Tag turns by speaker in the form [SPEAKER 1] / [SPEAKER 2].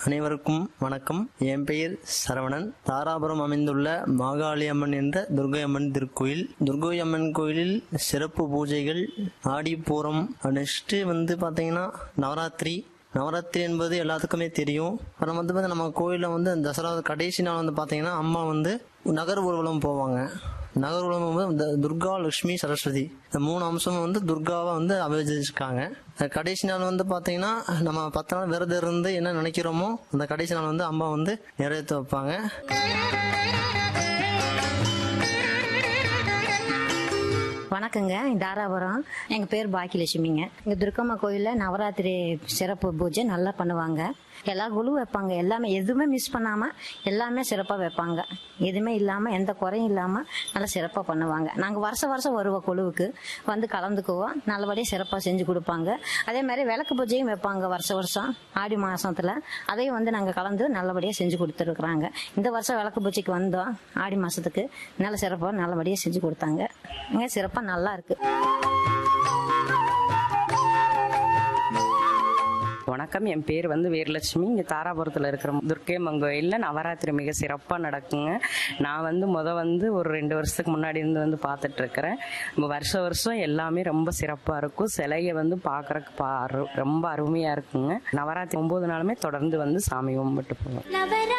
[SPEAKER 1] அனைவருக்கும் வணக்கம் என் பெயர் சரவணன் தாராபுரம் அமைந்துள்ள மாகாளி அம்மன் என்ற துர்கை அம்மன் திருக்கோயில் துர்கை அம்மன் கோயிலில் சிறப்பு பூஜைகள் ஆடிப்பூரம் நெக்ஸ்ட் வந்து பாத்தீங்கன்னா நவராத்திரி நவராத்திரி என்பது எல்லாத்துக்குமே தெரியும் அப்புறம் வந்து பார்த்தா நம்ம கோயிலில் வந்து அந்த தசரா கடைசி நாள் வந்து பார்த்தீங்கன்னா அம்மா வந்து நகர் ஊர்வலம் போவாங்க நகர் ஊர்வலம் வந்து இந்த துர்கா லட்சுமி சரஸ்வதி இந்த மூணு அம்சமும் வந்து துர்காவை வந்து அபிவர்ஜிச்சிருக்காங்க அந்த கடைசி நாள் வந்து பார்த்தீங்கன்னா நம்ம பத்து நாள் விரதம் இருந்து என்ன நினைக்கிறோமோ அந்த கடைசி நாள் வந்து அம்மா வந்து நிறைவேற்ற வைப்பாங்க
[SPEAKER 2] வணக்கங்க தாராபுரம் எங்கள் பேர் பாக்கியலட்சுமிங்க இங்கே துர்க்கம்மா கோயிலில் நவராத்திரி சிறப்பு பூஜை நல்லா பண்ணுவாங்க எல்லா குழு வைப்பாங்க எல்லாமே எதுவுமே மிஸ் பண்ணாமல் எல்லாமே சிறப்பாக வைப்பாங்க எதுவுமே இல்லாமல் எந்த குறையும் இல்லாமல் நல்லா சிறப்பாக பண்ணுவாங்க நாங்கள் வருஷம் வருஷம் வருவோம் குழுவுக்கு வந்து கலந்துக்குவோம் நல்லபடியாக சிறப்பாக செஞ்சு கொடுப்பாங்க அதே மாதிரி விளக்கு பூஜையும் வைப்பாங்க வருஷம் வருஷம் ஆடி மாதத்தில் அதையும் வந்து நாங்கள் கலந்து நல்லபடியாக செஞ்சு கொடுத்துருக்குறாங்க இந்த வருஷம் விளக்கு பூஜைக்கு வந்தோம் ஆடி மாதத்துக்கு நல்ல சிறப்பாக நல்லபடியாக செஞ்சு கொடுத்தாங்க இங்கே சிறப்பாக நல்லா இருக்கு
[SPEAKER 3] வணக்கம் என் பேர் வந்து வீரலட்சுமி இங்கே தாராபுரத்தில் இருக்கிற துர்க்கையம்மன் கோயிலில் நவராத்திரி மிக சிறப்பாக நடக்குங்க நான் வந்து முத வந்து ஒரு ரெண்டு வருஷத்துக்கு முன்னாடி இருந்து வந்து பார்த்துட்டு இருக்கிறேன் வருஷம் வருஷம் எல்லாமே ரொம்ப சிறப்பாக இருக்கும் சிலையை வந்து பார்க்கறக்கு பா அரு- ரொம்ப அருமையாக இருக்குங்க நவராத்திரி ஒம்பது நாளுமே தொடர்ந்து வந்து சாமி கும்பிட்டு போவோம்